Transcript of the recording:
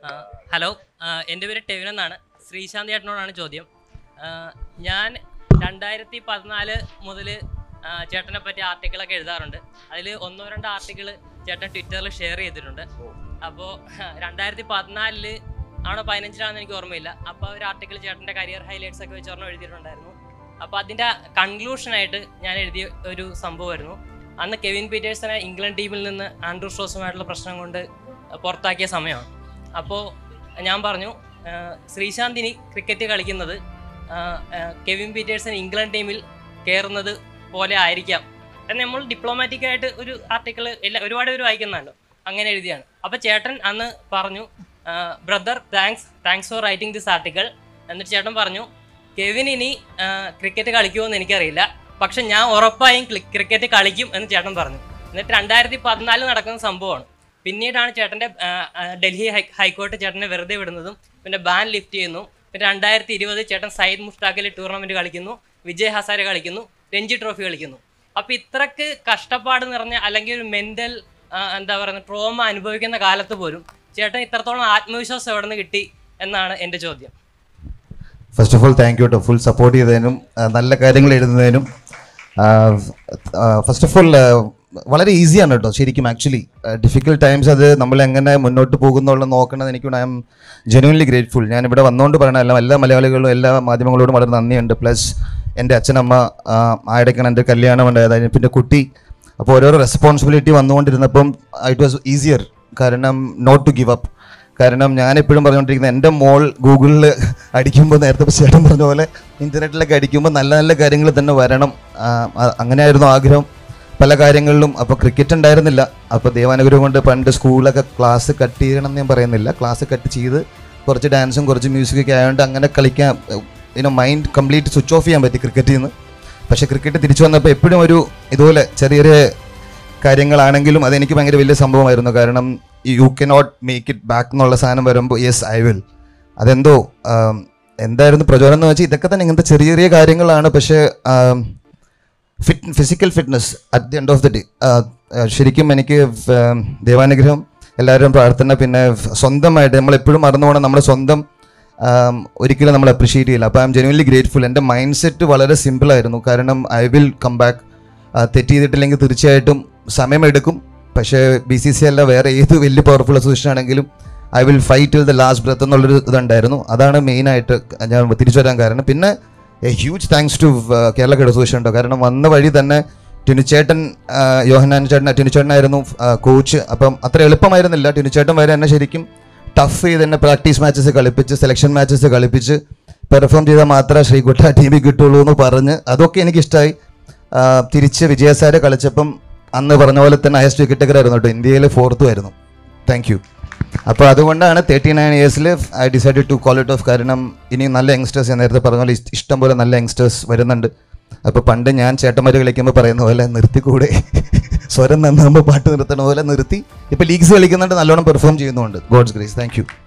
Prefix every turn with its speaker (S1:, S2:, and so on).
S1: ആ, ഹലോ ആ, എൻ്റെ പേര് ടെവിൻ എന്നാണ് ശ്രീശാന്ത് ചേട്ടനോടാണ് ചോദ്യം ആ, ഞാൻ രണ്ടായിരത്തി പതിനാല് മുതൽ ചേട്ടനെ പറ്റി ആർട്ടിക്കിളൊക്കെ എഴുതാറുണ്ട് അതിൽ ഒന്നോ രണ്ടോ ആർട്ടിക്കിൾ ചേട്ടൻ ട്വിറ്ററിൽ ഷെയർ ചെയ്തിട്ടുണ്ട് അപ്പോൾ രണ്ടായിരത്തി പതിനാലില് ആണോ പതിനഞ്ചിലാണെന്ന് എനിക്ക് ഓർമ്മയില്ല അപ്പോൾ ഒരു ആർട്ടിക്കിൾ ചേട്ടൻ്റെ കരിയർ ഹൈലൈറ്റ്സ് ഒക്കെ വെച്ച് ഒരെണ്ണം എഴുതിയിട്ടുണ്ടായിരുന്നു അപ്പോൾ അതിൻ്റെ കൺക്ലൂഷനായിട്ട് ഞാൻ എഴുതിയ ഒരു സംഭവമായിരുന്നു അന്ന് കെവിൻ പീറ്റേഴ്സനെ ഇംഗ്ലണ്ട് ടീമിൽ നിന്ന് ആൻഡ്രൂ സ്ട്രോസുമായിട്ടുള്ള പ്രശ്നം കൊണ്ട് പുറത്താക്കിയ സമയമാണ് അപ്പോൾ ഞാൻ പറഞ്ഞു ആ, ശ്രീശാന്ത് ഇനി ക്രിക്കറ്റ് കളിക്കുന്നത് ആ, ആ, കെവിൻ പീറ്റേഴ്സൺ ഇംഗ്ലണ്ട് ടീമിൽ കയറുന്നത് പോലെ ആയിരിക്കാം എന്ന് നമ്മൾ ഡിപ്ലോമാറ്റിക് ആയിട്ട് ഒരു ആർട്ടിക്കിൾ എല്ലാ ഒരുപാട് പേര് വായിക്കുന്നുണ്ടോ അങ്ങനെ എഴുതിയാണ് അപ്പോൾ ചേട്ടൻ അന്ന് പറഞ്ഞു brother thanks thanks for writing this article എന്നിട്ട് ചേട്ടൻ പറഞ്ഞു കെവിൻ ഇനി ക്രിക്കറ്റ് കളിക്കുമോ എന്ന് എനിക്കറിയില്ല പക്ഷെ ഞാൻ ഉറപ്പായും ക്രിക്കറ്റ് കളിക്കും എന്ന് ചേട്ടൻ പറഞ്ഞു എന്നിട്ട് രണ്ടായിരത്തി പതിനാലിൽ നടക്കുന്ന സംഭവമാണ് പിന്നീടാണ് ചേട്ടൻ്റെ ആ, ആ, ഡൽഹി ഹൈ ഹൈക്കോടതി ചേട്ടനെ വെറുതെ വിടുന്നതും പിന്നെ ബാൻ ലിഫ്റ്റ് ചെയ്യുന്നു പിന്നെ രണ്ടായിരത്തി ഇരുപത് ചേട്ടൻ സയ്യിദ് മുഷ്താഖിൽ ടൂർണമെൻറ്റ് കളിക്കുന്നു വിജയ് ഹസാരെ കളിക്കുന്നു രഞ്ജി ട്രോഫി കളിക്കുന്നു അപ്പോൾ ഇത്രക്ക് കഷ്ടപ്പാട് നിറഞ്ഞ അല്ലെങ്കിൽ ഒരു മെൻ്റൽ എന്താ പറയുക ട്രോമ അനുഭവിക്കുന്ന കാലത്ത് പോലും ചേട്ടൻ ഇത്രത്തോളം ആത്മവിശ്വാസം എവിടെ നിന്ന് കിട്ടി എന്നാണ് എൻ്റെ ചോദ്യം
S2: first of all thank you കേട്ടോ ഫുൾ സപ്പോർട്ട് ചെയ്തതിനും ആ, നല്ല കാര്യങ്ങൾ എഴുതുന്നതിനും ഫസ്റ്റ് ഓഫ് ഓൾ വളരെ ഈസിയാണ് കേട്ടോ ശരിക്കും ആക്ച്വലി ഡിഫിക്കൽട്ട് ടൈംസ് അത് നമ്മൾ എങ്ങനെ മുന്നോട്ട് പോകുന്നുള്ള നോക്കണത് എനിക്ക് ഐ എം ജെനുവൻലി ഗ്രേറ്റ്ഫുൾ ഞാൻ ഇവിടെ വന്നുകൊണ്ട് പറയണ എല്ലാം എല്ലാ മലയാളികളും എല്ലാ മാധ്യമങ്ങളോടും വളരെ നന്ദിയുണ്ട് പ്ലസ് എൻ്റെ അച്ഛനമ്മ ആ, ആയിടയ്ക്കാണ് എൻ്റെ കല്യാണം ഉണ്ടായത് അതിന് പിന്നെ കുട്ടി അപ്പോൾ ഓരോരോ റെസ്പോൺസിബിലിറ്റി വന്നുകൊണ്ടിരുന്നപ്പം ഇറ്റ് വാസ് ഈസിയർ കാരണം നോട്ട് ടു ഗിവ് അപ്പ് കാരണം ഞാൻ എപ്പോഴും പറഞ്ഞുകൊണ്ടിരിക്കുന്നത് എൻ്റെ മോൾ ഗൂഗിളിൽ അടിക്കുമ്പോൾ നേരത്തെ ഇപ്പൊ ചേട്ടൻ പറഞ്ഞ പോലെ ഇൻ്റർനെറ്റിലൊക്കെ അടിക്കുമ്പോൾ നല്ല നല്ല കാര്യങ്ങൾ തന്നെ വരണം ആ, അ- അങ്ങനെയായിരുന്നു ആഗ്രഹം പല കാര്യങ്ങളിലും അപ്പോൾ ക്രിക്കറ്റ് ഉണ്ടായിരുന്നില്ല അപ്പോൾ ദൈവാനുഗ്രഹം കൊണ്ട് പണ്ട് സ്കൂളൊക്കെ ക്ലാസ് കട്ട് ചെയ്യണം എന്ന് ഞാൻ പറയുന്നില്ല ക്ലാസ് കട്ട് ചെയ്ത് കുറച്ച് ഡാൻസും കുറച്ച് മ്യൂസിക്കൊക്കെ ആയതുകൊണ്ട് അങ്ങനെ കളിക്കാൻ ഇനോ മൈൻഡ് കംപ്ലീറ്റ് സ്വിച്ച് ഓഫ് ചെയ്യാൻ പറ്റി ക്രിക്കറ്റിൽ നിന്ന് പക്ഷേ ക്രിക്കറ്റ് തിരിച്ചു വന്നപ്പോൾ എപ്പോഴും ഒരു ഇതുപോലെ ചെറിയ ചെറിയ കാര്യങ്ങളാണെങ്കിലും അതെനിക്ക് ഭയങ്കര വലിയ സംഭവമായിരുന്നു കാരണം you cannot make it back എന്നുള്ള സാധനം വരുമ്പോൾ യെസ് ഐ വിൽ അതെന്തോ ആം, എന്തായിരുന്നു പ്രചോദനം എന്ന് വെച്ചാൽ ഇതൊക്കെ തന്നെ ഇങ്ങനത്തെ ചെറിയ ചെറിയ കാര്യങ്ങളാണ് പക്ഷേ fit physical fitness at the end of the day ശരിക്കും എനിക്ക് ഉം, ദൈവാനുഗ്രഹം എല്ലാവരും പ്രാർത്ഥന പിന്നെ സ്വന്തമായിട്ട് നമ്മൾ എപ്പോഴും മറന്നു പോകണം നമ്മുടെ സ്വന്തം ആം, ഒരിക്കലും നമ്മൾ അപ്രിഷിയേറ്റ് ചെയ്യില്ല അപ്പോൾ ഐ എം ജെനുവൻലി ഗ്രേറ്റ്ഫുൾ എൻ്റെ മൈൻഡ് സെറ്റ് വളരെ സിമ്പിളായിരുന്നു കാരണം ഐ വിൽ കം ബാക്ക് തെറ്റ് ചെയ്തിട്ടില്ലെങ്കിൽ തീർച്ചയായിട്ടും സമയമെടുക്കും പക്ഷേ ബി സി സി അല്ല വേറെ ഏത് വലിയ പവർഫുൾ അസോസിയേഷൻ ആണെങ്കിലും I will fight will the last breath എന്നുള്ളൊരു ഇതുണ്ടായിരുന്നു അതാണ് മെയിനായിട്ട് ഞാൻ തിരിച്ചു വരാൻ കാരണം പിന്നെ a huge thanks to Kerala cricket association ഉണ്ടോ കാരണം വന്ന വഴി തന്നെ ടിനുച്ചേട്ടൻ ആ, യോഹനാൻ ചേട്ടൻ ടിനുച്ചേട്ടനായിരുന്നു കോച്ച് അപ്പം അത്ര എളുപ്പമായിരുന്നില്ല ടിനുച്ചേട്ടൻ വരെ എന്നെ ശരിക്കും ടഫ് ചെയ്ത് തന്നെ പ്രാക്ടീസ് മാച്ചസ് കളിപ്പിച്ച് സെലക്ഷൻ മാച്ചസ് കളിപ്പിച്ച് പെർഫോം ചെയ്താൽ മാത്രമേ ശ്രീകുട്ട ടീമിൽ കിട്ടുള്ളൂ എന്ന് പറഞ്ഞ് അതൊക്കെ എനിക്കിഷ്ടമായി ആ, തിരിച്ച് വിജയസാരെ കളിച്ചപ്പം അന്ന് പറഞ്ഞ പോലെ തന്നെ ഹയസ്റ്റ് വിക്കറ്റൊക്കെ കേട്ടോ ഇന്ത്യയിൽ ഫോർത്തും ആയിരുന്നു താങ്ക് യു അപ്പോൾ അതുകൊണ്ടാണ് തേർട്ടി നയൻ ഇയേഴ്സിൽ I decide to call it off കാരണം ഇനി നല്ല യങ്സ്റ്റേഴ്സ് ഞാൻ നേരത്തെ പറഞ്ഞ പോലെ ഇഷ്- ഇഷ്ടം പോലെ നല്ല യങ്സ്റ്റേഴ്സ് വരുന്നുണ്ട് അപ്പോൾ പണ്ട് ഞാൻ ചേട്ടന്മാർ കളിക്കുമ്പോൾ പറയുന്ന പോലെ നിർത്തിക്കൂടെ സ്വരം നന്നാകുമ്പോൾ പാട്ട് നിർത്തണ പോലെ നിർത്തി ഇപ്പോൾ ലീഗ്സ് കളിക്കുന്നുണ്ട് നല്ലോണം പെർഫോം ചെയ്യുന്നുണ്ട് ഗോഡ്സ് ഗ്രേസ് താങ്ക് യു